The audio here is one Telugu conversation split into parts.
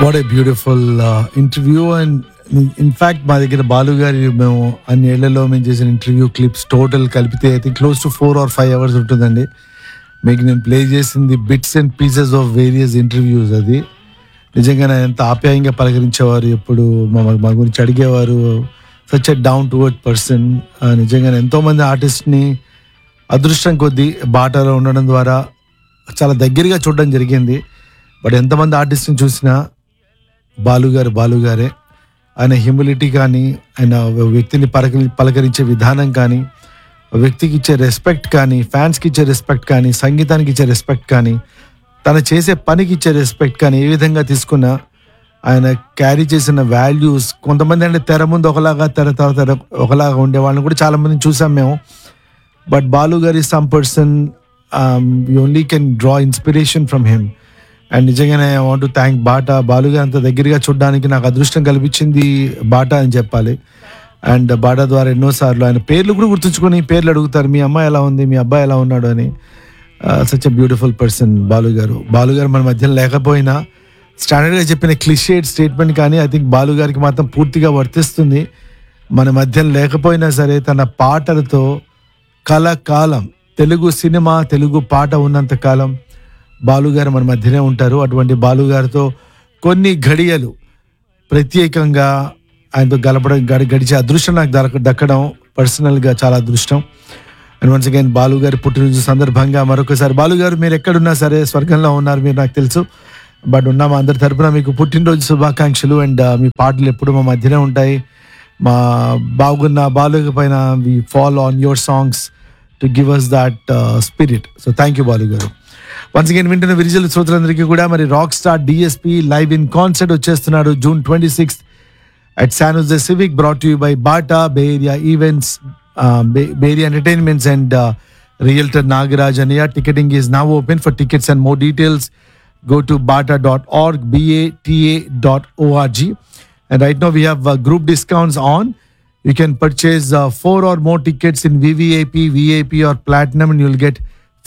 What a beautiful interview and in fact మా దగ్గర బాలు గారి మేము అన్ని ఏళ్లలో మేము చేసిన ఇంటర్వ్యూ క్లిప్స్ టోటల్ కలిపితే అయితే close to four or five hours ఉంటుందండి మీకు నేను ప్లే చేసింది bits and pieces of various interviews అది నిజంగా నేను ఎంత ఆప్యాయంగా పలకరించేవారు ఎప్పుడు మా మా గురించి అడిగేవారు such a down to word person నిజంగా ఎంతోమంది ఆర్టిస్ట్ని అదృష్టం కొద్దీ బాటాలో ఉండడం ద్వారా చాలా దగ్గరగా చూడడం జరిగింది బట్ ఎంతమంది ఆర్టిస్ట్ని చూసినా బాలుగారు బాలుగారే ఆయన హ్యూమిలిటీ కానీ ఆయన వ్యక్తిని పలకరి పలకరించే విధానం కానీ వ్యక్తికి ఇచ్చే రెస్పెక్ట్ కానీ ఫ్యాన్స్కి ఇచ్చే రెస్పెక్ట్ కానీ సంగీతానికి ఇచ్చే రెస్పెక్ట్ కానీ తను చేసే పనికి ఇచ్చే రెస్పెక్ట్ కానీ ఏ విధంగా తీసుకున్నా ఆయన క్యారీ చేసిన వాల్యూస్ కొంతమంది అంటే తెర ముందు ఒకలాగా తెర తర్వాత తెర ఒకలాగా ఉండే వాళ్ళని కూడా చాలా మందిని చూసాం మేము బట్ బాలు గారి some person you only can draw inspiration from him and నిజంగానే ఐ వాంట్ థ్యాంక్ బాటా బాలు గారు అంత దగ్గరగా చూడడానికి నాకు అదృష్టం కల్పించింది బాటా అని చెప్పాలి అండ్ బాటా ద్వారా ఎన్నోసార్లు ఆయన పేర్లు కూడా గుర్తుంచుకొని పేర్లు అడుగుతారు మీ అమ్మాయి ఎలా ఉంది మీ అబ్బాయి ఎలా ఉన్నాడు అని such a beautiful person Balu garu Balu garu మన మధ్యలో లేకపోయినా స్టాండర్డ్గా చెప్పిన క్లిషేడ్ స్టేట్మెంట్ కానీ ఐ థింక్ బాలు గారికి మాత్రం పూర్తిగా వర్తిస్తుంది మన మధ్యలో లేకపోయినా సరే తన పాటలతో కలకాలం తెలుగు సినిమా తెలుగు పాట ఉన్నంత కాలం బాలుగారు మన మధ్యనే ఉంటారు అటువంటి బాలుగారితో కొన్ని ఘడియలు ప్రత్యేకంగా ఆయనతో గలపడం గడి గడిచే అదృష్టం నాకు దొరక దక్కడం పర్సనల్గా చాలా అదృష్టం అండ్ వన్స్ అగైన్ బాలు గారి పుట్టినరోజు సందర్భంగా మరొకసారి బాలు గారు మీరు ఎక్కడున్నా సరే స్వర్గంలో ఉన్నారు మీరు నాకు తెలుసు బట్ ఉన్న మా అందరి తరపున మీకు పుట్టినరోజు శుభాకాంక్షలు అండ్ మీ పాటలు ఎప్పుడు మా మధ్యనే ఉంటాయి మా బాగున్న బాలు పైన we follow on your songs to give us that spirit so thank you Balu garu once again వింటున్న విరిజల్ శ్రోతలందరికీ కూడా మరి rock star DSP live in concert వచ్చేస్తున్నాడు June twenty sixth at San Jose Civic, brought to you by Bata, Bay Area Events, um, Bay, Bay Area Entertainments, and uh, Realtor Nagaraj Aniya. Ticketing is now open for tickets and more details. Go to bata.org, B-A-T-A.org. And right now we have uh, group discounts on. You can purchase uh, four or more tickets in VVIP, VIP, or Platinum, and you'll get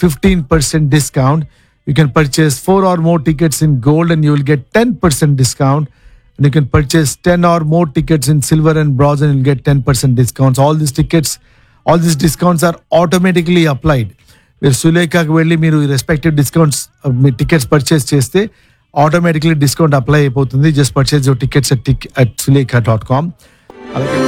15% discount. You can purchase four or more tickets in gold, and you will get 10% discount and you can purchase 10 or more tickets in silver and bronze and you'll get 10% discounts all these tickets all these discounts are automatically applied మీరు సులేఖకి వెళ్ళి మీరు రెస్పెక్టివ్ డిస్కౌంట్స్ మీ టికెట్స్ పర్చేస్ చేస్తే ఆటోమేటిక్లీ డిస్కౌంట్ అప్లై అయిపోతుంది just purchase your tickets at టిక్ అట్ సులేఖ డాట్ కామ్ అలాగే